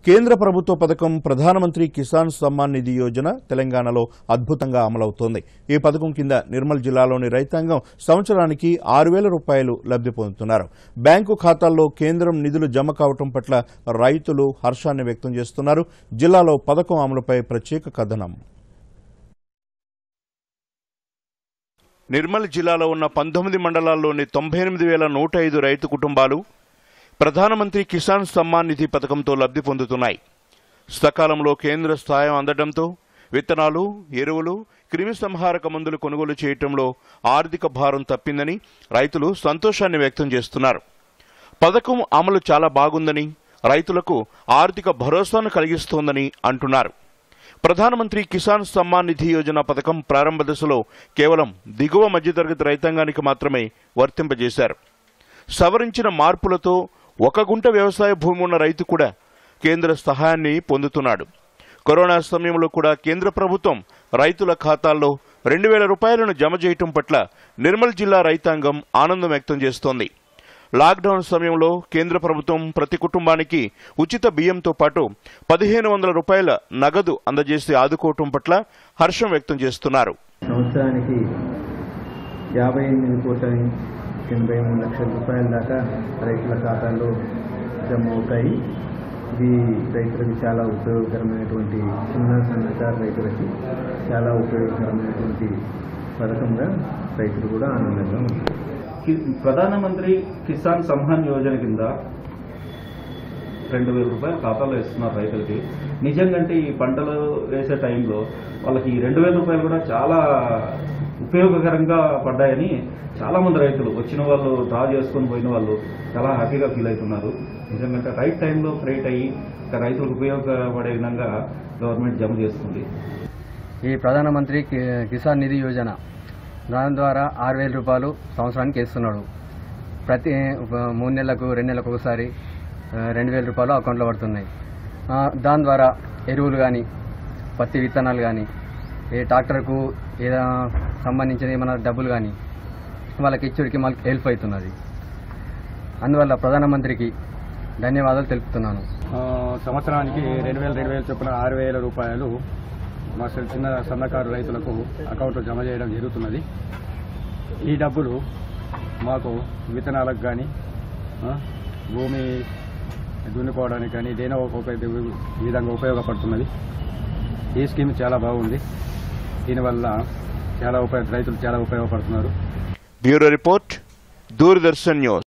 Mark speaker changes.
Speaker 1: కేంద్ర ప్రభుత్వ పథకం ప్రధానమంత్రి కిసాన్ సమ్మాన్ నిధి యోజన తెలంగాణలో అద్భుతంగా అమలవుతోంది ఈ పథకం కింద నిర్మల్ జిల్లాలోని రైతాంగం సంవత్సరానికి ఆరు వేల రూపాయలు లబ్ధి పొందుతున్నారు బ్యాంకు ఖాతాల్లో కేంద్రం నిధులు జమ కావటం పట్ల రైతులు హర్షాన్ని వ్యక్తం చేస్తున్నారు జిల్లాలో పథకం అమలుపై ప్రత్యేక కథనం నిర్మల్ జిల్లాలో ఉన్న పంతొమ్మిది మండలాల్లోని తొంభై ఎనిమిది వేల నూట ఐదు రైతు కుటుంబాలు ప్రధానమంత్రి కిసాన్ సమ్మాన్ నిధి పథకంతో లబ్ధి పొందుతున్నాయి సకాలంలో కేంద్ర స్థాయం అందడంతో విత్తనాలు ఎరువులు క్రిమి సంహారక మందులు కొనుగోలు చేయటంలో ఆర్థిక భారం తప్పిందని రైతులు సంతోషాన్ని వ్యక్తం చేస్తున్నారు పథకం అమలు చాలా బాగుందని రైతులకు ఆర్థిక భరోసాను కలిగిస్తోందని అంటున్నారు ప్రధానమంత్రి కిసాన్ సమ్మాన్ నిధి యోజన పథకం ప్రారంభ దశలో కేవలం దిగువ మధ్యతరగతి రైతాంగానికి మాత్రమే వర్తింపజేశారు సవరించిన మార్పులతో ఒక గుంట వ్యవసాయ భూమి ఉన్న రైతు కూడా కేంద్ర సహాయాన్ని పొందుతున్నాడు కరోనా సమయంలో కూడా కేంద్ర ప్రభుత్వం రైతుల ఖాతాల్లో రెండు వేల రూపాయలను జమ చేయటం పట్ల నిర్మల్ జిల్లా రైతాంగం ఆనందం వ్యక్తం చేస్తోంది లాక్డౌన్ సమయంలో కేంద్ర ప్రభుత్వం ప్రతి కుటుంబానికి ఉచిత బియ్యంతో పాటు పదిహేను వందల రూపాయల నగదు అందజేసి ఆదుకోవటం పట్ల హర్షం వ్యక్తం చేస్తున్నారు
Speaker 2: సంవత్సరానికి యాభై ఎనిమిది కోట్ల ఎనభై మూడు లక్షల రూపాయల దాకా రైతుల ఖాతాల్లో జమ అవుతాయి ఇది రైతులకు చాలా ఉపయోగకరమైనటువంటి చిన్న సన్నకారు రైతులకి చాలా ఉపయోగకరమైనటువంటి పథకంగా రైతులు కూడా ఆనందంగా ఉంటారు
Speaker 3: కి- ప్రధానమంత్రి కిసాన్ సమ్మాన్ యోజన కింద రెండు వేల రూపాయలు ఖాతాలో ఇస్తున్నారు రైతులకి నిజంగా అంటే ఈ పంటలు వేసే టైంలో వాళ్ళకి ఈ రెండు వేల రూపాయలు కూడా చాలా ఉపయోగకరంగా పడ్డాయని చాలా మంది రైతులు వచ్చిన వాళ్ళు డ్రా చేసుకొని పోయిన వాళ్ళు చాలా హ్యాపీగా ఫీల్ అవుతున్నారు నిజంగా అంటే రైట్ టైంలో క్రియేట్ అయ్యి ఇక రైతులకు ఉపయోగపడే విధంగా గవర్నమెంట్ జమ చేస్తుంది
Speaker 4: ఈ ప్రధానమంత్రి కి- కిసాన్ నిధి యోజన దాని ద్వారా ఆరు వేల రూపాయలు సంవత్సరానికి ఇస్తున్నాడు ప్రతి ఒక మూడు నెలలకు రెండు నెలలకు ఒకసారి ఆ, రెండు వేల రూపాయలు అకౌంట్లో పడుతున్నాయి ఆ, దాని ద్వారా ఎరువులు కానీ పత్తి విత్తనాలు కానీ ఏ ట్రాక్టర్కు ఏదో సంబంధించిన ఏమైనా డబ్బులు కానీ వాళ్ళకి ఇచ్చుడికి మనకి హెల్ప్ అవుతున్నది అందువల్ల ప్రధానమంత్రికి ధన్యవాదాలు తెలుపుతున్నాను
Speaker 5: ఆ, సంవత్సరానికి రెండు వేల రెండు వేల చొప్పున ఆరు వేల రూపాయలు మా చిన్న- చిన్న సన్నకారు రైతులకు అకౌంట్లో జమ చేయడం జరుగుతున్నది ఈ డబ్బులు మాకు విత్తనాలకు కానీ భూమి దున్నుకోవడానికి కానీ దేనో ఒక ఉపయోగ ఈ విధంగా ఉపయోగపడుతున్నది ఈ స్కీమ్ చాలా బాగుంది దీనివల్ల చాలా ఉపయోగ రైతులు చాలా ఉపయోగపడుతున్నారు
Speaker 1: బ్యూరో రిపోర్ట్ దూరదర్శన్ న్యూస్